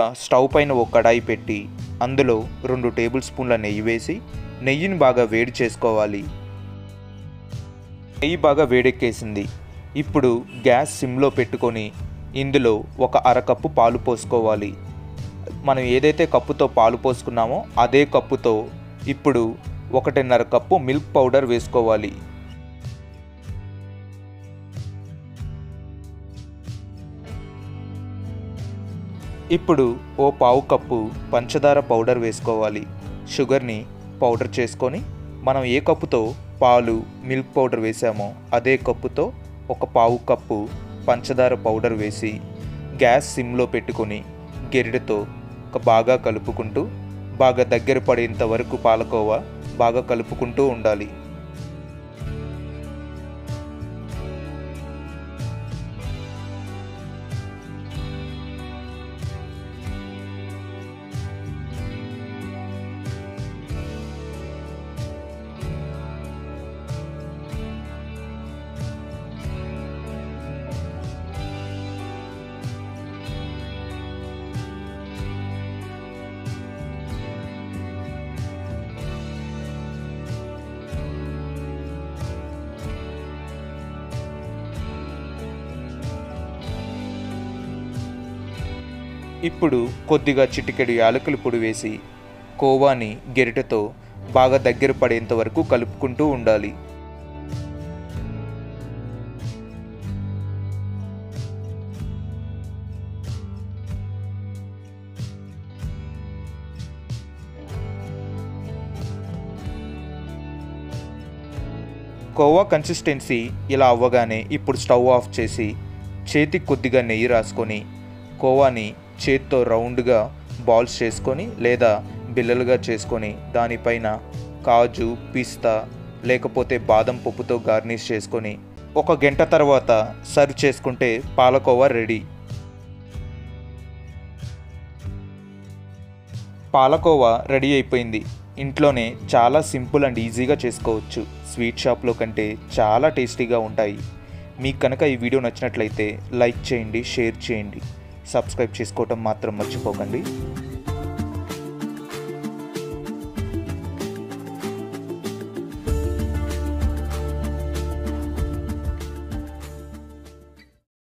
stove పైన ఒక కడాయి పెట్టి అందులో రెండు టేబుల్ స్పూన్ల నెయ్యి వేసి నెయ్యిని బాగా వేడి చేసుకోవాలి నెయ్యి బాగా వేడెక్కేసింది ఇప్పుడు గ్యాస్ సిమ్లో పెట్టుకొని ఇందులో ఒక అరకప్పు పాలు పోసుకోవాలి మనం ఏదైతే కప్పుతో పాలు పోసుకున్నామో అదే కప్పుతో ఇప్పుడు ఒకటిన్నర కప్పు మిల్క్ పౌడర్ వేసుకోవాలి ఇప్పుడు ఓ పావు కప్పు పంచదార పౌడర్ వేసుకోవాలి షుగర్ని పౌడర్ చేసుకొని మనం ఏ కప్పుతో పాలు మిల్క్ పౌడర్ వేసామో అదే కప్పుతో ఒక పావు కప్పు పంచదార పౌడర్ వేసి గ్యాస్ సిమ్లో పెట్టుకొని గెరిటతో ఒక బాగా కలుపుకుంటూ బాగా దగ్గర పడేంత వరకు పాలకోవా బాగా కలుపుకుంటూ ఉండాలి ఇప్పుడు కొద్దిగా చిటికెడు యాలకుల పొడి వేసి కోవాని గెరిటతో బాగా దగ్గర పడేంత వరకు కలుపుకుంటూ ఉండాలి కోవా కన్సిస్టెన్సీ ఇలా అవ్వగానే ఇప్పుడు స్టవ్ ఆఫ్ చేసి చేతికి కొద్దిగా నెయ్యి రాసుకొని కోవాని చేత్తో రౌండ్గా బాల్స్ చేసుకొని లేదా బిల్లలుగా చేసుకొని దానిపైన కాజు పిస్తా లేకపోతే బాదం పప్పుతో గార్నిష్ చేసుకొని ఒక గంట తర్వాత సర్వ్ చేసుకుంటే పాలకోవా రెడీ పాలకోవా రెడీ అయిపోయింది ఇంట్లోనే చాలా సింపుల్ అండ్ ఈజీగా చేసుకోవచ్చు స్వీట్ షాప్లో కంటే చాలా టేస్టీగా ఉంటాయి మీకు కనుక ఈ వీడియో నచ్చినట్లయితే లైక్ చేయండి షేర్ చేయండి సబ్స్క్రైబ్ చేసుకోవటం మాత్రం మర్చిపోకండి